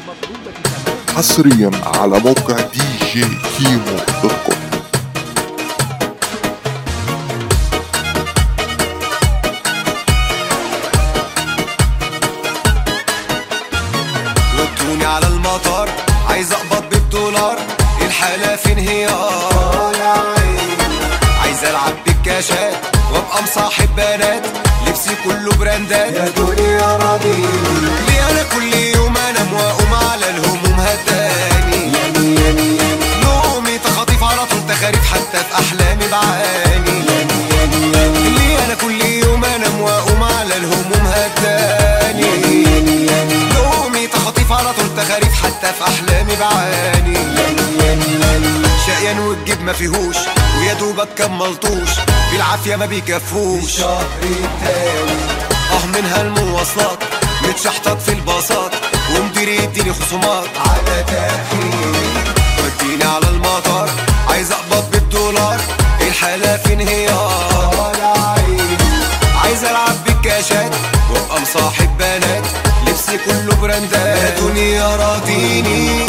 حصريا على موقع دي جي كيمو دوت كوم ودوني على المطار عايز اقبض بالدولار الحالة في انهيار عايز العب بالكاشات وابقى مصاحب بنات لبسي كله براندات يا دنيا راضيني ليه انا كل يوم انام واقوم على الهموم هداني نومي تخاطيف على طول تخاريف حتى في احلامي بعاني ليه انا كل يوم انام واقوم على الهموم هداني نومي تخاطيف على طول تخاريف حتى في احلامي بعاني شقيان والجيب ما فيهوش ويا دوبك كملتوش بالعافيه ما بيكفوش شهر تاني اه منها المواصلات متشحطط في الباصات ومدير يديني خصومات على تأخير وديني على المطار عايز اقبض بالدولار الحالة في انهيار عايز العب بالكاشات وابقى مصاحب بنات لبسي كله براندات يا دنيا راضيني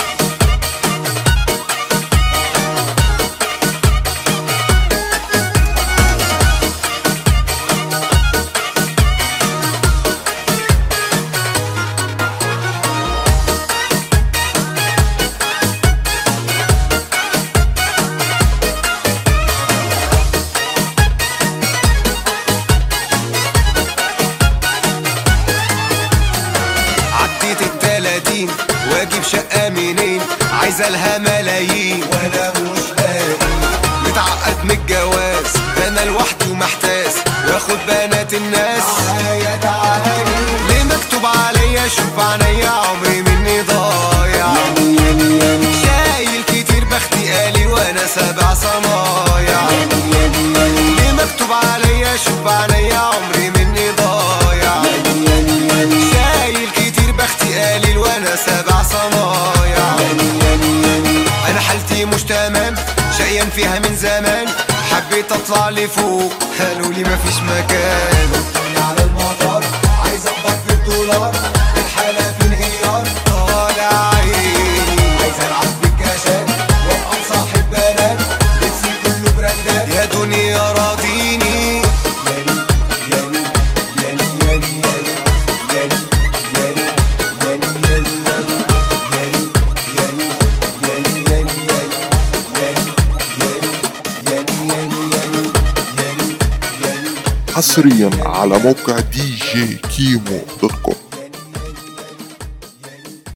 عديت التلاتين واجيب شقة منين عايزة لها ملايين وانا مش لاقي متعقد من الجواز انا لوحدي ومحتاس واخد بنات الناس تعالى تعالى ليه مكتوب عليا شوف عينيا عمري مني ضايع شايل كتير بختي قالي وانا سبع صنايع ليه مكتوب عليا شوف عينيا عمري مني ضايع شايل كتير بختي قليل وانا سبع صنايع انا حالتي مش تمام شقيان فيها من زمان حبيت اطلع لفوق قالوا لي مفيش مكان على المطار عايز اقبض بالدولار الحالة في انهيار طالع عيني عايز العب بالكاشات وابقى مصاحب بنات لبسي كله براندات يا دنيا راضيني ياني ياني ياني ياني ياني حصريا على موقع دي جي كيمو دوت كوم